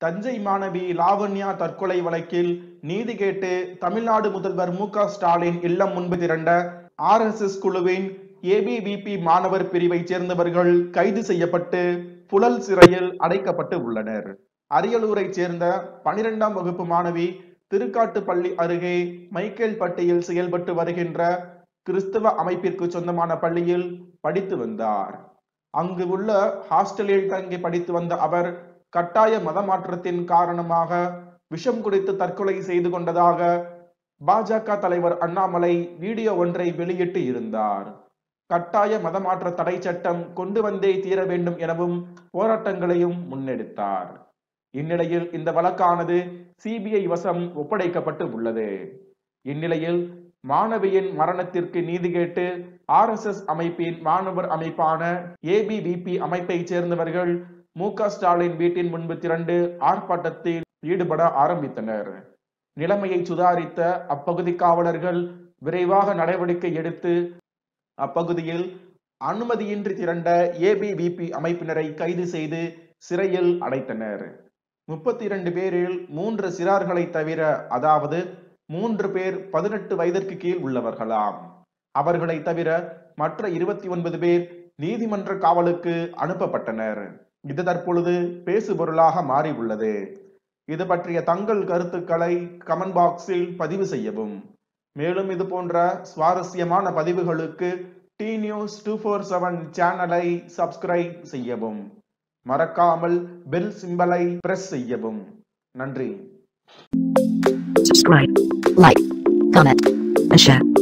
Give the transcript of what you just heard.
தஞ்சை மாணவி லாவண்யா தற்கொலை வழக்கில் நீதி கேட்டு தமிழ்நாடு முதல்வர் மு க ஸ்டாலின் இல்லம் முன்பு திரண்ட ஆர் எஸ் எஸ் குழுவின் ஏபிவிபி மாணவர் பிரிவைச் சேர்ந்தவர்கள் கைது செய்யப்பட்டு புழல் சிறையில் அடைக்கப்பட்டு உள்ளனர் அரியலூரைச் சேர்ந்த பனிரெண்டாம் வகுப்பு மாணவி திருக்காட்டுப்பள்ளி அருகே மைக்கேல் பட்டியில் செயல்பட்டு வருகின்ற கிறிஸ்தவ அமைப்பிற்கு சொந்தமான பள்ளியில் படித்து வந்தார் அங்கு உள்ள ஹாஸ்டலில் தங்கி படித்து வந்த அவர் கட்டாய மதமாற்றத்தின் காரணமாக விஷம் குடித்து தற்கொலை செய்து கொண்டதாக பாஜக தலைவர் அண்ணாமலை வீடியோ ஒன்றை வெளியிட்டு இருந்தார் கட்டாய மதமாற்ற தடை சட்டம் கொண்டு வந்தே தீர வேண்டும் எனவும் போராட்டங்களையும் முன்னெடுத்தார் இந்நிலையில் இந்த வழக்கானது சிபிஐ வசம் ஒப்படைக்கப்பட்டு உள்ளது இந்நிலையில் மாணவியின் மரணத்திற்கு நீதி கேட்டு ஆர் எஸ் எஸ் அமைப்பின் மாணவர் அமைப்பான ஏபிவிபி அமைப்பை சேர்ந்தவர்கள் மு க ஸ்டாலின் வீட்டின் முன்பு திரண்டு ஆர்ப்பாட்டத்தில் ஈடுபட ஆரம்பித்தனர் நிலைமையை சுதாரித்த அப்பகுதி காவலர்கள் விரைவாக நடவடிக்கை எடுத்து அப்பகுதியில் அனுமதியின்றி திரண்ட ஏபிவிபி அமைப்பினரை கைது செய்து சிறையில் அடைத்தனர் முப்பத்தி இரண்டு பேரில் மூன்று சிறார்களை தவிர அதாவது மூன்று பேர் பதினெட்டு வயதிற்கு கீழ் உள்ளவர்களாம் அவர்களை தவிர மற்ற இருபத்தி ஒன்பது பேர் நீதிமன்ற காவலுக்கு அனுப்பப்பட்டனர் இது தற்பொழுது பேசுபொருளாக மாறி உள்ளது இது பற்றிய தங்கள் கருத்துக்களை கமெண்ட் பாக்ஸில் பதிவு செய்யவும் மேலும் இது போன்ற சுவாரஸ்யமான பதிவுகளுக்கு T news two four seven சேனலை சப்ஸ்கிரைப் செய்யவும் மறக்காமல் பெல் சிம்பலை பிரஸ் செய்யவும் நன்றி subscribe, like, comment, and share.